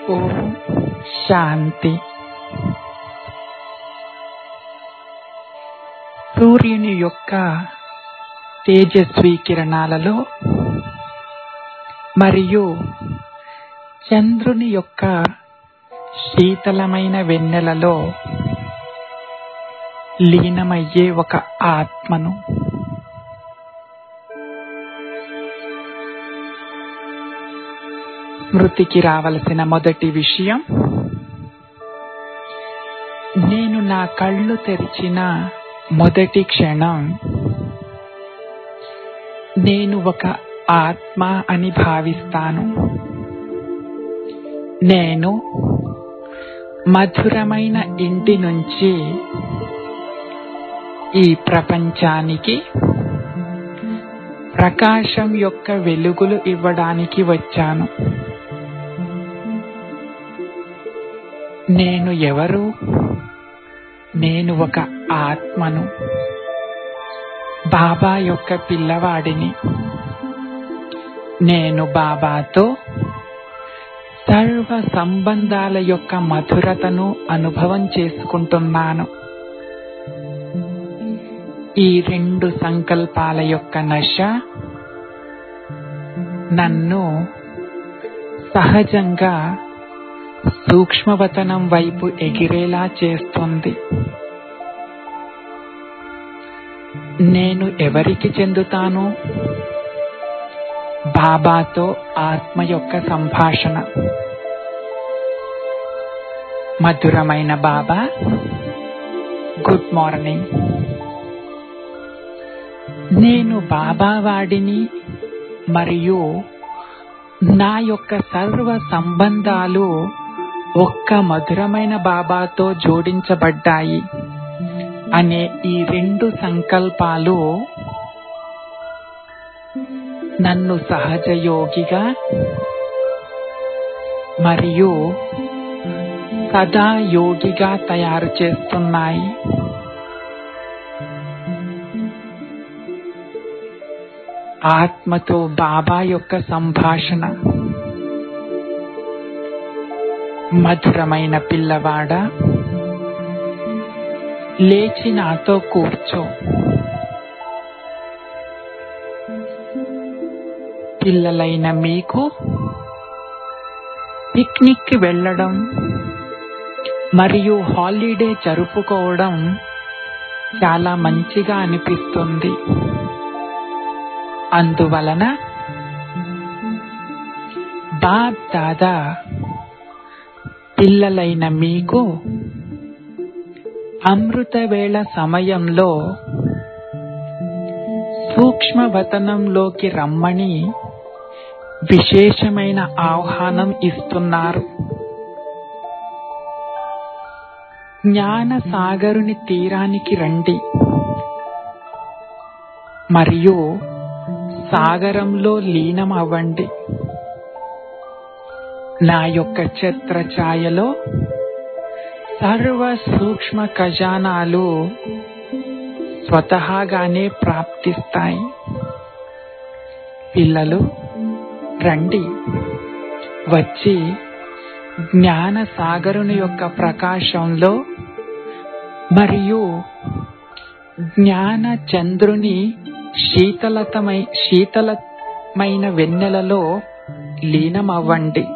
ఓం శాంతి సూర్యుని యొక్క తేజస్వి కిరణాలలో మరియు చంద్రుని యొక్క శీతలమైన వెన్నెలలో లీనమయ్యే ఒక ఆత్మను స్మృతికి రావలసిన మొదటి విషయం నేను నా కళ్ళు తెరిచిన మొదటి క్షణం నేను ఒక ఆత్మ అని భావిస్తాను నేను మధురమైన ఇంటి నుంచి ఈ ప్రపంచానికి ప్రకాశం యొక్క వెలుగులు ఇవ్వడానికి వచ్చాను నేను ఎవరు నేను ఒక ఆత్మను బాబా యొక్క పిల్లవాడిని నేను బాబాతో సర్వ సంబంధాల యొక్క మధురతను అనుభవం చేసుకుంటున్నాను ఈ రెండు సంకల్పాల యొక్క నశ నన్ను సహజంగా సూక్ష్మవతనం వైపు ఎగిరేలా చేస్తుంది నేను ఎవరికి చెందుతాను బాబాతో ఆత్మ యొక్క సంభాషణ మధురమైన బాబా గుడ్ మార్నింగ్ నేను బాబా వాడిని మరియు నా యొక్క సర్వ సంబంధాలు ఒక్క మధురమైన బాబాతో జోడించబడ్డాయి అనే ఈ రెండు సంకల్పాలు నన్ను సహజ యోగిగా మరియు సదా యోగిగా తయారు చేస్తున్నాయి ఆత్మతో బాబా యొక్క సంభాషణ మధురమైన పిల్లవాడ లేచి నాతో కూర్చో పిల్లలైన మీకు పిక్నిక్ కి వెళ్ళడం మరియు హాలిడే జరుపుకోవడం చాలా మంచిగా అనిపిస్తుంది అందువలన బాబ్ దాదా పిల్లలైన మీకు అమృత వేళ సమయంలో సూక్ష్మవతనంలోకి రమ్మని విశేషమైన ఆహ్వానం ఇస్తున్నారు జ్ఞాన సాగరుని తీరానికి రండి మరియు సాగరంలో లీనం అవ్వండి నా యొక్క ఛత్ర ఛాయలో సర్వ సూక్ష్మ ఖజానాలు స్వతహాగానే ప్రాప్తిస్తాయి పిల్లలు రండి వచ్చి జ్ఞాన సాగరుని యొక్క ప్రకాశంలో మరియు జ్ఞాన చంద్రుని శీతలతమై శీతలమైన వెన్నెలలో లీనమవ్వండి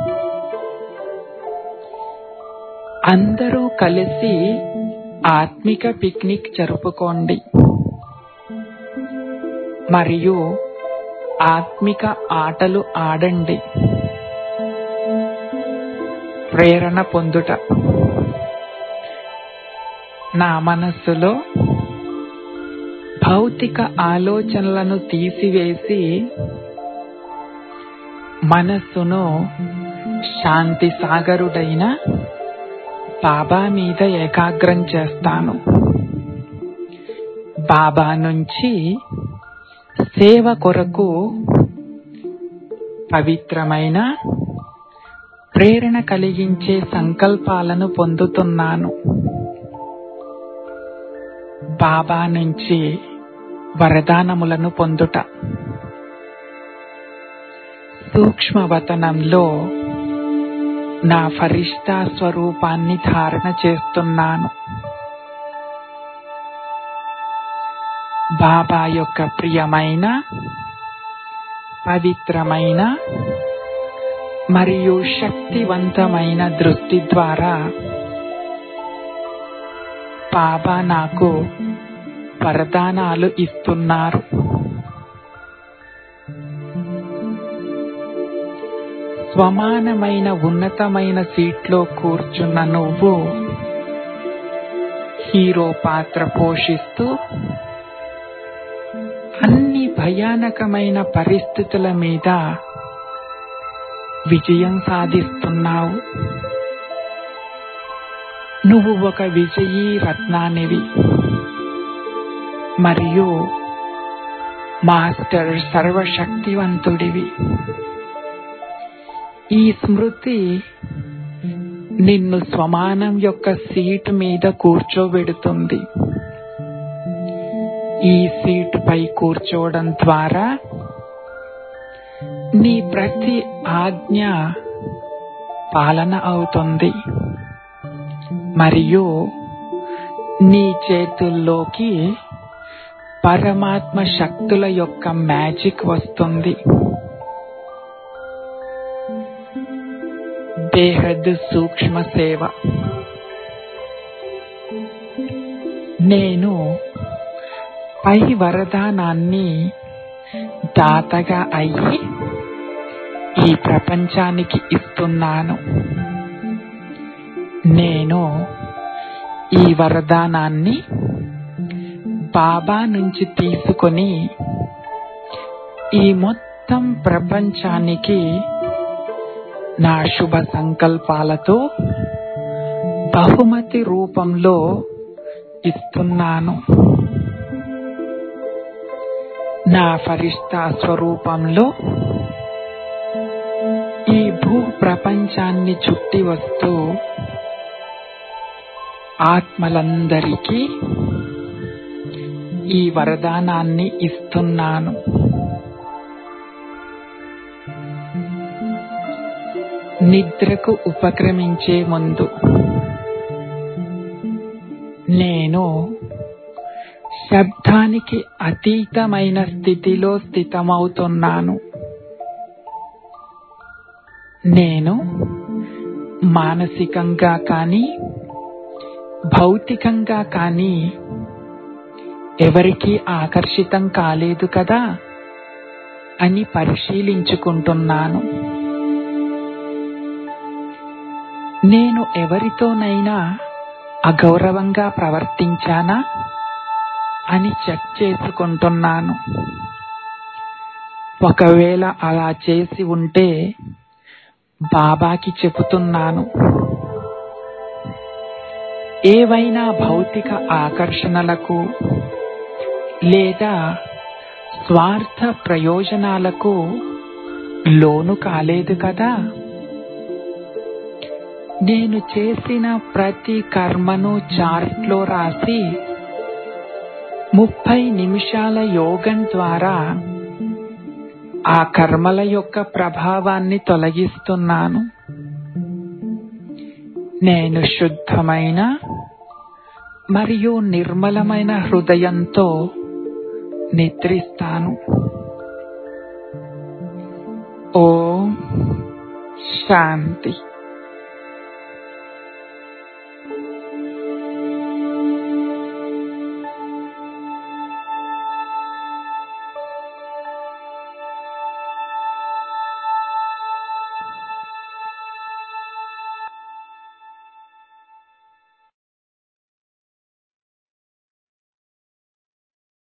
అందరూ కలిసి ఆత్మిక పిక్నిక్ జరుపుకోండి మరియు ఆత్మిక ఆటలు ఆడండి ప్రేరణ పొందుట నా మనస్సులో భౌతిక ఆలోచనలను తీసివేసి మనస్సును శాంతి సాగరుడైన బాబా మీద ఏకాగ్రం చేస్తాను బాబా నుంచి సేవ కొరకు పవిత్రమైన ప్రేరణ కలిగించే సంకల్పాలను పొందుతున్నాను బాబా నుంచి వరదానములను పొందుట సూక్ష్మవతనంలో నా ఫరిష్తా స్వరూపాన్ని ధారణ చేస్తున్నాను బాబా యొక్క ప్రియమైన పవిత్రమైన మరియు శక్తివంతమైన దృష్టి ద్వారా బాబా నాకు వరదానాలు ఇస్తున్నారు స్వమానమైన ఉన్నతమైన సీట్లో కూర్చున్న నువ్వు హీరో పాత్ర పోషిస్తూ అన్ని భయానకమైన పరిస్థితుల మీద విజయం సాధిస్తున్నావు నువ్వు ఒక విజయీ రత్నానివి మరియు మాస్టర్ సర్వశక్తివంతుడివి ఈ స్మృతి నిన్ను స్వమానం యొక్క సీటు మీద కూర్చోబెడుతుంది ఈ సీటుపై కూర్చోవడం ద్వారా నీ ప్రతి ఆజ్ఞ పాలన అవుతుంది మరియు నీ చేతుల్లోకి పరమాత్మ శక్తుల యొక్క మ్యాజిక్ వస్తుంది బేహద్ సూక్ష్మ సేవ నేను పై వరదానాన్ని దాతగా అయ్యి ఈ ప్రపంచానికి ఇస్తున్నాను నేను ఈ వరదానాన్ని బాబా నుంచి తీసుకొని ఈ మొత్తం ప్రపంచానికి నా శుభ సంకల్పాలతో బహుమతి రూపంలో ఇస్తున్నాను నా ఫరిష్తా స్వరూపంలో ఈ భూ ప్రపంచాన్ని చుట్టి వస్తూ ఆత్మలందరికీ ఈ వరదానాన్ని ఇస్తున్నాను నిద్రకు ఉపక్రమించే ముందు నేను శబ్దానికి అతీతమైన స్థితిలో స్థితమవుతున్నాను నేను మానసికంగా కానీ భౌతికంగా కానీ ఎవరికీ ఆకర్షితం కాలేదు కదా అని పరిశీలించుకుంటున్నాను నేను ఎవరితోనైనా అగౌరవంగా ప్రవర్తించానా అని చెక్ చేసుకుంటున్నాను ఒకవేళ అలా చేసి ఉంటే బాబాకి చెబుతున్నాను ఏవైనా భౌతిక ఆకర్షణలకు లేదా స్వార్థ ప్రయోజనాలకు లోను కాలేదు కదా నేను చేసిన ప్రతి కర్మను చార్ట్లో రాసి ముప్పై నిమిషాల యోగం ద్వారా ఆ కర్మల యొక్క ప్రభావాన్ని తొలగిస్తున్నాను నేను శుద్ధమైన మరియు నిర్మలమైన హృదయంతో నిద్రిస్తాను ఓం శాంతి